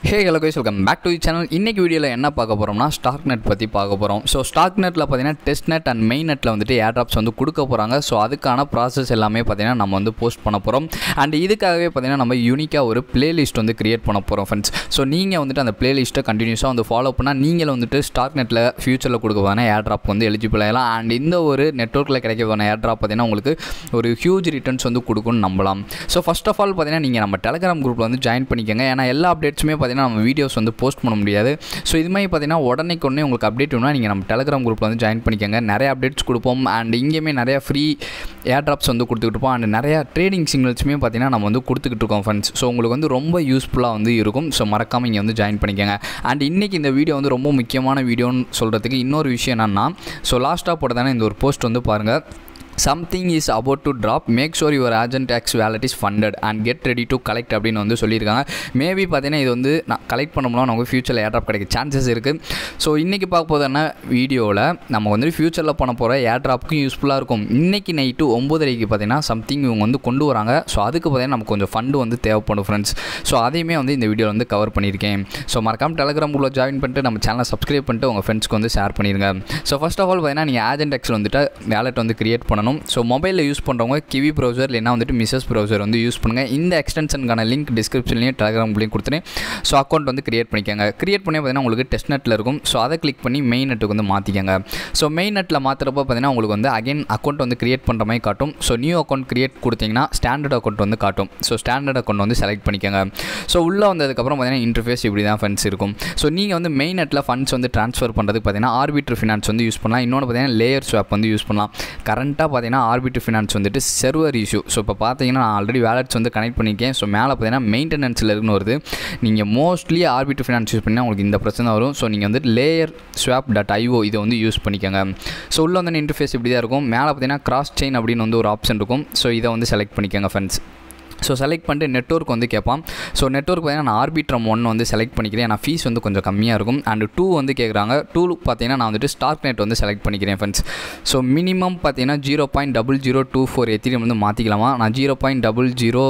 hey hello guys welcome back to channel இன்னைக்கு வீடியோவில் என்ன பார்க்க போகிறோம்னா ஸ்டாக் நெட் பற்றி பார்க்க போகிறோம் ஸோ ஸ்டாக் நெட்டில் பார்த்தீங்கன்னா டெஸ்ட் நெட் அண்ட் மெயின் நெட்டில் வந்துட்டு ஏர் ட்ராப்ஸ் வந்து கொடுக்க போகிறாங்க ஸோ அதுக்கான ப்ராசஸ் எல்லாமே பார்த்தீங்கன்னா நம்ம வந்து போஸ்ட் பண்ண போகிறோம் அண்ட் இதுக்காகவே பார்த்தீங்கன்னா நம்ம யூனிக்காக ஒரு பிளேலிஸ்ட் வந்து கிரியேட் பண்ண போகிறோம் ஃப்ரெண்ட்ஸ் ஸோ நீங்கள் வந்துட்டு அந்த பிளேலிஸ்ட்டை கண்டினியூஸாக வந்து ஃபாலோ பண்ணால் நீங்கள் வந்துட்டு ஸ்டாக் நெட்டில் ஃபியூச்சரில் கொடுக்க போதான ஏர் ட்ராப் வந்து எலிஜிபிள் ஆகலாம் அண்ட் இந்த ஒரு நெட்ஒர்க்கில் கிடைக்க போன ஏர் ட்ராப் பார்த்தீங்கன்னா உங்களுக்கு ஒரு ஹியூஜ் ரிட்டர்ன்ஸ் வந்து கொடுக்கும்னு நம்பலாம் ஸோ ஃபஸ்ட் ஆஃப் ஆல் பார்த்தீங்கன்னா நீங்கள் நம்ம டெலகிராம் குரூப்பில் வந்து ஜாயின் பண்ணிக்கோங்க ஏன்னா எல்லா அப்டேட்ஸுமே பார்த்தீங்கன்னா நம்ம வீடியோஸ் வந்து போஸ்ட் பண்ண முடியாது ஸோ இது மாதிரி பார்த்தீங்கன்னா உடனே உடனே உங்களுக்கு அப்டேட் வேணும்னா நீங்கள் நம்ம டெலகிராம் குரூப்பில் வந்து ஜாயின் பண்ணிக்கோங்க நிறைய அப்டேட்ஸ் கொடுப்போம் அண்ட் இங்கேயுமே நிறைய ஃப்ரீ ஏர் ட்ராப்ஸ் வந்து கொடுத்துக்கிட்டு இருப்போம் அண்ட் நிறைய ட்ரேடிங் சிக்னல்ஸுமே பார்த்தீங்கன்னா நம்ம வந்து கொடுத்துக்கிட்டு இருக்கோம் ஃப்ரெண்ட்ஸ் ஸோ உங்களுக்கு வந்து ரொம்ப யூஸ்ஃபுல்லாக வந்து இருக்கும் ஸோ மறக்காமல் இங்கே வந்து ஜாயின் பண்ணிக்கோங்க அண்ட் இன்றைக்கி இந்த வீடியோ வந்து ரொம்ப முக்கியமான வீடியோன்னு சொல்கிறதுக்கு இன்னொரு விஷயம் என்னென்னா ஸோ லாஸ்ட்டாக போட்டு தானே இந்த ஒரு போஸ்ட் வந்து பாருங்கள் something is about to drop make sure your Argent X wallet is funded and get ready to collect அப்படின்னு வந்து சொல்லியிருக்காங்க மேபி பார்த்தீங்கன்னா இது வந்து நான் கலெக்ட் பண்ணோம்னா நமக்கு ஃபியூச்சரில் ஏர் ட்ராப் கிடைக்க சான்சஸ் இருக்குது ஸோ இன்றைக்கி பார்க்க போது என்ன வீடியோவில் நம்ம வந்து ஃபியூச்சரில் பண்ண போகிற ஏர் ட்ராப்புக்கும் யூஸ்ஃபுல்லாக இருக்கும் இன்றைக்கி நைட்டு ஒம்பதரைக்கு பார்த்தீங்கன்னா சம்திங் இவங்க வந்து கொண்டு வராங்க ஸோ அதுக்கு பார்த்தீங்கன்னா நமக்கு கொஞ்சம் ஃபண்டு வந்து தேவைப்படும் ஃப்ரெண்ட்ஸ் ஸோ அதையுமே வந்து இந்த வீடியோவில் வந்து கவர் பண்ணியிருக்கேன் ஸோ மறக்காம டெலகிராம் உள்ள ஜாயின் பண்ணிட்டு நம்ம சேனலை சப்ஸ்கிரைப் பண்ணிட்டு உங்கள் ஃப்ரெண்ட்ஸ்க்கு வந்து ஷேர் பண்ணிடுங்க ஸோ ஃபஸ்ட் ஆஃப் ஆல் பார்த்தீங்கன்னா நீங்கள் ஏஜென்ட் எக்ஸில் வந்துட்டு வேலட் வந்து கிரியேட் பண்ணணும் ஸோ மொபைலில் யூஸ் பண்ணுறவங்க கிவி ப்ரௌசர் இல்லைனா வந்துட்டு மிஸ்ஸஸ் ப்ரௌசர் வந்து யூஸ் பண்ணுங்கள் இந்த எக்ஸ்டென்ஷனுக்கான லிங்க் டிஸ்கிரிப்ஷன்லேயும் டெலகிராம் லிங்க் கொடுத்துருேன் ஸோ அக்கௌண்ட் வந்து கிரியேட் பண்ணிக்கோங்க கிரியேட் பண்ணி பார்த்தீங்கன்னா உங்களுக்கு டெஸ்ட் நெட்டில் இருக்கும் ஸோ அதை கிளிக் பண்ணி மெயின் நெட்டுக்கு வந்து மாற்றிக்கோங்க ஸோ மெயின் நெட்டில் மாற்றுறப்ப பார்த்தீங்கன்னா உங்களுக்கு வந்து அகைன் அக்கௌண்ட் வந்து கிரியேட் பண்ணுற மாதிரி காட்டும் ஸோ நியூ அக்கௌண்ட் கிரியேட் கொடுத்தீங்கன்னா ஸ்டாண்டர்ட் அக்கௌண்ட் வந்து காட்டும் ஸோ ஸ்டாண்டர்ட் அக்கௌண்ட் வந்து செலக்ட் பண்ணிக்கோங்க ஸோ உள்ளே வந்ததுக்கப்புறம் பார்த்தீங்கன்னா இன்டர்ஃபேஸ் இப்படி தான் ஃபண்ட்ஸ் இருக்கும் ஸோ நீங்கள் வந்து மெயின் நெட்டில் ஃபண்ட்ஸ் வந்து ட்ரான்ஸ்ஃபர் பண்ணுறதுக்கு பார்த்தீங்கன்னா ஆர்பிட்ரு ஃபினான்ஸ் வந்து யூஸ் பண்ணலாம் இன்னொன்று பார்த்தீங்கன்னா லேயர் ஸ்வாப் வந்து யூஸ் பண்ணலாம் கரண்ட்டாக பார்த்தீங்கன்னா ஆர்பிட்ரு ஃபினான்ஸ் வந்துட்டு செர்வர் இஷ்யூ ஸோ இப்போ பார்த்தீங்கன்னா நான் ஆல்ரெடி வேலட்ஸ் வந்து கனெக்ட் பண்ணியிருக்கேன் ஸோ மேலே பார்த்தீங்கன்னா மெயின்டெனன்ஸில் இருக்குன்னு வருது நீங்கள் மோஸ்ட்லி ஆர்பிட்ரு ஃபினான்ஸ் யூஸ் பண்ணால் உங்களுக்கு இந்த பிரச்சனை வரும் ஸோ நீங்கள் வந்து லேயர் ஸ்வாப் டாட் ஐஓ இதை வந்து யூஸ் பண்ணிக்கோங்க ஸோ உள்ள வந்து இன்டர்ஃபேஸ் இப்படி தான் இருக்கும் மேலே பார்த்தீங்கன்னா கிராஸ் செயின் அப்படின்னு வந்து ஒரு ஆப்ஷன் இருக்கும் ஸோ இதை வந்து செலக்ட் பண்ணிக்கோங்க ஃப்ரெண்ட்ஸ் ஸோ செலக்ட் பண்ணிட்டு நெட்ஒர்க் வந்து கேட்பான் ஸோ நெட்ஒர்க் பார்த்தீங்கன்னா நான் ஆர்பிட்ரம் ஒன் வந்து செலக்ட் பண்ணிக்கிறேன் ஏன்னா ஃபீஸ் வந்து கொஞ்சம் கம்மியாக இருக்கும் அண்ட் டூ வந்து கேட்குறாங்க டூ பார்த்தீங்கன்னா நான் வந்துட்டு ஸ்டார்க் நெட் வந்து செலக்ட் பண்ணிக்கிறேன் ஃப்ரெண்ட்ஸ் ஸோ மினிமம் பார்த்தீங்கன்னா zero point double zero two four Ethereum வந்து மாற்றிக்கலாமா நான் zero point double zero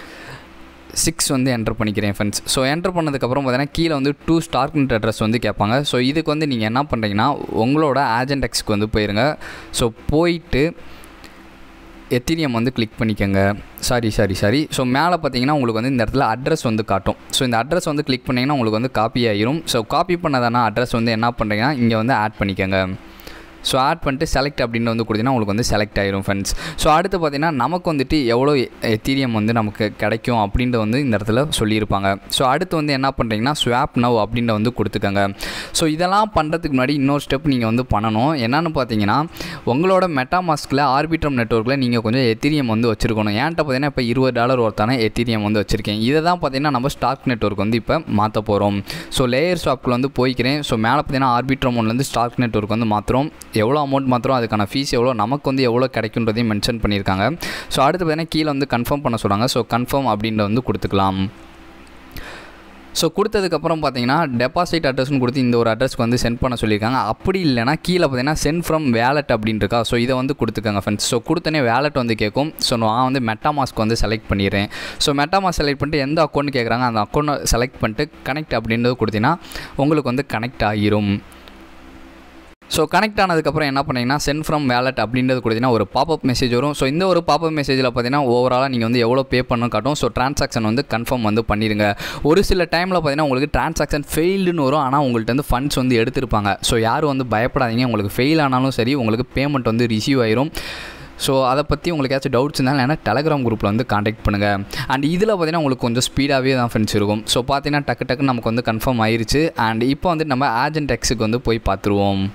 six வந்து என்டர் பண்ணிக்கிறேன் ஃப்ரெண்ட்ஸ் ஸோ என்டர் பண்ணதுக்கப்புறம் பார்த்தீங்கன்னா கீழே வந்து டூ ஸ்டார்க் நெட் அட்ரஸ் வந்து கேட்பாங்க ஸோ இதுக்கு வந்து நீங்கள் என்ன பண்ணுறீங்கன்னா உங்களோட ஏஜென்ட் எக்ஸ்க்கு வந்து போயிருங்க ஸோ போயிட்டு எத்திரியம் வந்து கிளிக் பண்ணிக்கோங்க சாரி சாரி சாரி ஸோ மேலே பார்த்தீங்கன்னா உங்களுக்கு வந்து இந்த இடத்துல அட்ரஸ் வந்து காட்டும் ஸோ இந்த அட்ரஸ் வந்து கிளிக் பண்ணிங்கன்னா உங்களுக்கு வந்து காப்பி ஆகிரும் ஸோ காப்பி பண்ணதான அட்ரஸ் வந்து என்ன பண்ணுறீங்கன்னா இங்கே வந்து ஆட் பண்ணிக்கோங்க ஸோ ஆட் பண்ணிட்டு செலக்ட் அப்படின்னு வந்து கொடுத்தீங்கன்னா உங்களுக்கு வந்து செலக்ட் ஆயிரும் ஃப்ரெண்ட்ஸ் ஸோ அடுத்து பார்த்தீங்கன்னா நமக்கு வந்துட்டு எவ்வளோ எத்தீரியம் வந்து நமக்கு கிடைக்கும் அப்படின்றது வந்து இந்த இடத்துல சொல்லியிருப்பாங்க ஸோ அடுத்து வந்து என்ன பண்ணுறீங்கன்னா ஸ்வாப் நவ் அப்படின்ற வந்து கொடுத்துக்கோங்க ஸோ இதெல்லாம் பண்ணுறதுக்கு முன்னாடி இன்னொரு ஸ்டெப் நீங்கள் வந்து பண்ணணும் என்னென்னு பார்த்தீங்கன்னா உங்களோட மெட்டாமாஸ்கில் ஆர்பிட்ரம் நெட்ஒர்க்கில் நீங்கள் கொஞ்சம் எத்திரியம் வந்து வச்சுருக்கணும் ஏன்ட்ட பார்த்தீங்கன்னா இப்போ இருபது டாலர் ஒருத்தான எத்திரியம் வந்து வச்சுருக்கேன் இதை தான் பார்த்தீங்கன்னா நம்ம ஸ்டாக் நெட்ஒர்க் வந்து இப்போ மாற்ற போகிறோம் ஸோ லேயர் ஸ்வாப்பில் வந்து போய்க்கிறேன் ஸோ மேலே பார்த்தீங்கன்னா ஆர்பிட்ரம் ஒன்லேருந்து ஸ்டாக் நெட்ஒர்க் வந்து மாற்றுறோம் எவ்வளோ அமௌண்ட் மாத்திரம் அதுக்கான ஃபீஸ் எவ்வளோ நமக்கு வந்து எவ்வளோ கிடைக்குன்றதையும் மென்ஷன் பண்ணியிருக்காங்க ஸோ அடுத்து பார்த்தீங்கன்னா கீழே வந்து கன்ஃபார்ம் பண்ண சொல்கிறாங்க ஸோ கன்ஃபார்ம் அப்படின்ற வந்து கொடுத்துக்கலாம் ஸோ கொடுத்ததுக்கப்புறம் பார்த்தீங்கன்னா டெபாசிட் அட்ரஸ்னு கொடுத்து இந்த ஒரு அட்ரஸ்க்கு வந்து சென்ட் பண்ண சொல்லியிருக்காங்க அப்படி இல்லைனா கீழே பார்த்தீங்கன்னா சென்ட் ஃப்ரம் வேலட் அப்படின்னு இருக்கா ஸோ இதை வந்து கொடுத்துக்கோங்க ஃப்ரெண்ட்ஸ் ஸோ கொடுத்தனே வேலட் வந்து கேட்கும் ஸோ நான் வந்து மெட்டாமாஸ்க் வந்து செலக்ட் பண்ணிடுறேன் ஸோ மெட்டாமாஸ் செலக்ட் பண்ணிட்டு எந்த அக்கௌண்ட் கேட்குறாங்க அந்த அக்கௌண்ட்டை செலக்ட் பண்ணிட்டு கனெக்ட் அப்படின்றது கொடுத்தீங்கன்னா உங்களுக்கு வந்து கனெக்ட் ஆகிரும் ஸோ கனெக்ட் ஆனதுக்கப்புறம் என்ன பண்ணீங்கன்னா சென்ட் ஃப்ரம் வேலட் அப்படின்றது கொடுத்தீங்கன்னா ஒரு பாப்அப் மெசேஜ் வரும் ஸோ இந்த ஒரு பாப்அப் மெசேஜில் பார்த்தீங்கன்னா ஓவராலாக நீங்கள் வந்து எவ்வளோ பே பண்ணணும் காட்டும் ஸோ ட்ரான்சாக்ஷன் வந்து கன்ஃபார்ம் வந்து பண்ணிடுங்க ஒரு சில டைமில் பார்த்தீங்கன்னா உங்களுக்கு ட்ரான்சாக்ஷன் ஃபெயில்டுன்னு வரும் ஆனால் உங்கள்கிட்ட வந்து ஃபண்ட்ஸ் வந்து எடுத்திருப்பாங்க ஸோ யாரும் வந்து பயப்படாதீங்க உங்களுக்கு ஃபெயில் ஆனாலும் சரி உங்களுக்கு பேமெண்ட் வந்து ரிசீவ் ஆயிரும் ஸோ அதை பற்றி உங்களுக்கு ஏதாச்சும் டவுட்ஸ் இருந்தாலும் ஏன்னா டெலகிராம் குரூப்பில் வந்து காண்டாக்ட் பண்ணுங்கள் அண்ட் இதில் பார்த்தீங்கன்னா உங்களுக்கு கொஞ்சம் ஸ்பீடாகவே தான் ஃப்ரெண்ட்ஸ் இருக்கும் ஸோ பார்த்தீங்கன்னா டக்கு டக்குன்னு நமக்கு வந்து கன்ஃபார்ம் ஆயிருச்சு அண்ட் இப்போ வந்து நம்ம ஏஜென்ட் எக்ஸுக்கு வந்து போய் பார்த்துருவோம்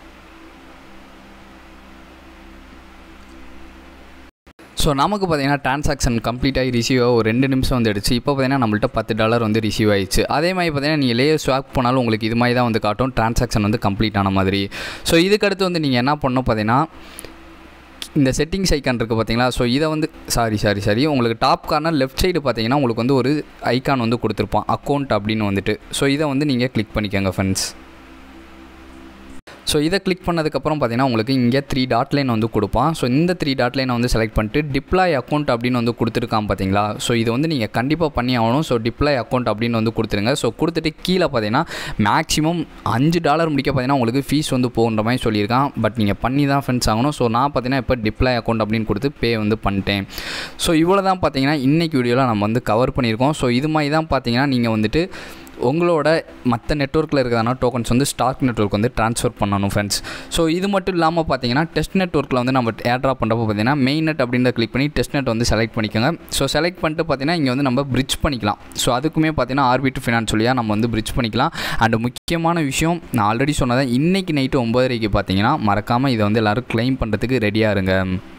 ஸோ நமக்கு பார்த்தீங்கன்னா ட்ரான்சாக்ஷன் கம்ப்ளீட் ஆகி ரிசீவ் ஆக ஒரு ரெண்டு நிமிஷம் வந்துடுச்சு இப்போ பார்த்தீங்கன்னா நம்மள்ட்ட பத்து டாலர் வந்து ரிசீவ் ஆயிடுச்சு அதே மாதிரி பார்த்தீங்கன்னா நீங்கள் லேயர் ஸ்வாப் போனாலும் உங்களுக்கு இது மாதிரி தான் வந்து காட்டும் ட்ரான்சாக்ஷன் வந்து கம்ப்ளீட் ஆன மாதிரி ஸோ இதுக்கடுத்து வந்து நீங்கள் என்ன பண்ணணும் பார்த்தீங்கன்னா இந்த செட்டிங்ஸ் ஐக்கான் இருக்குது பார்த்தீங்களா ஸோ இதை வந்து சாரி சாரி சாரி உங்களுக்கு டாப் கார்னர் லெஃப்ட் சைடு பார்த்தீங்கன்னா உங்களுக்கு வந்து ஒரு ஐக்கான் வந்து கொடுத்துருப்பான் அக்கௌண்ட் அப்படின்னு வந்துட்டு ஸோ இதை வந்து நீங்கள் கிளிக் பண்ணிக்கோங்க ஃப்ரெண்ட்ஸ் ஸோ இதை கிளிக் பண்ணதுக்கப்புறம் பார்த்தீங்கன்னா உங்களுக்கு இங்கே த்ரீ டாட் லைன் வந்து கொடுப்பான் ஸோ இந்த த்ரீ டாட் லைனை வந்து செலக்ட் பண்ணிட்டு டிப்ளாய் அக்கௌண்ட் அப்படின்னு வந்து கொடுத்துருக்கான் பார்த்தீங்களா ஸோ இது வந்து நீங்கள் கண்டிப்பாக பண்ணி ஆகணும் ஸோ டிப்ளாய் அக்கௌண்ட் அப்படின்னு வந்து கொடுத்துருங்க ஸோ கொடுத்துட்டு கீழே பார்த்தீங்கன்னா மேக்ஸிமம் அஞ்சு டாலர் முடிக்க பார்த்தீங்கன்னா உங்களுக்கு ஃபீஸ் வந்து போகின்ற மாதிரி சொல்லியிருக்கான் பட் நீங்கள் பண்ணி தான் ஃப்ரெண்ட்ஸ் ஆகணும் ஸோ நான் பார்த்தீங்கன்னா இப்போ டிப்ளாய் அக்கௌண்ட் அப்படின்னு கொடுத்து பே வந்து பண்ணிட்டேன் ஸோ இவ்வளோ தான் பார்த்தீங்கன்னா இன்றைக்கி வீடியோவில் நம்ம வந்து கவர் பண்ணியிருக்கோம் ஸோ இது மாதிரி தான் பார்த்தீங்கன்னா நீங்கள் வந்துட்டு உங்களோட மற்ற நெட்ஒர்க்கில் இருக்கிறதான டோக்கன்ஸ் வந்து ஸ்டாக் நெட்ஒர்க் வந்து ட்ரான்ஸ்ஃபர் பண்ணணும் ஃப்ரெண்ட்ஸ் ஸோ இது மட்டும் இல்லாமல் பார்த்தீங்கன்னா டெஸ்ட் நெட்ஒர்க்கில் வந்து நம்ம ஏர் ட்ராப் பண்ணுறப்போ பார்த்தீங்கன்னா மெயின் நெட் அப்படின்றத கிளிக் பண்ணி டெஸ்ட் நெட் வந்து செலக்ட் பண்ணிக்கோங்க ஸோ செலக்ட் பண்ணிட்டு பார்த்தீங்கன்னா இங்கே வந்து நம்ம பிரிட்ஜ் பண்ணிக்கலாம் ஸோ அதுக்குமே பார்த்தீங்கன்னா ஆர்பிட் ஃபினான்ஸ் வழியாக நம்ம வந்து பிரிட்ஜ் பண்ணிக்கலாம் அண்ட் முக்கியமான விஷயம் நான் ஆல்ரெடி சொன்னதை இன்றைக்கி நைட்டு ஒம்பதரைக்கு பார்த்தீங்கன்னா மறக்காமல் இதை வந்து எல்லோரும் க்ளைம் பண்ணுறதுக்கு ரெடியாக இருங்க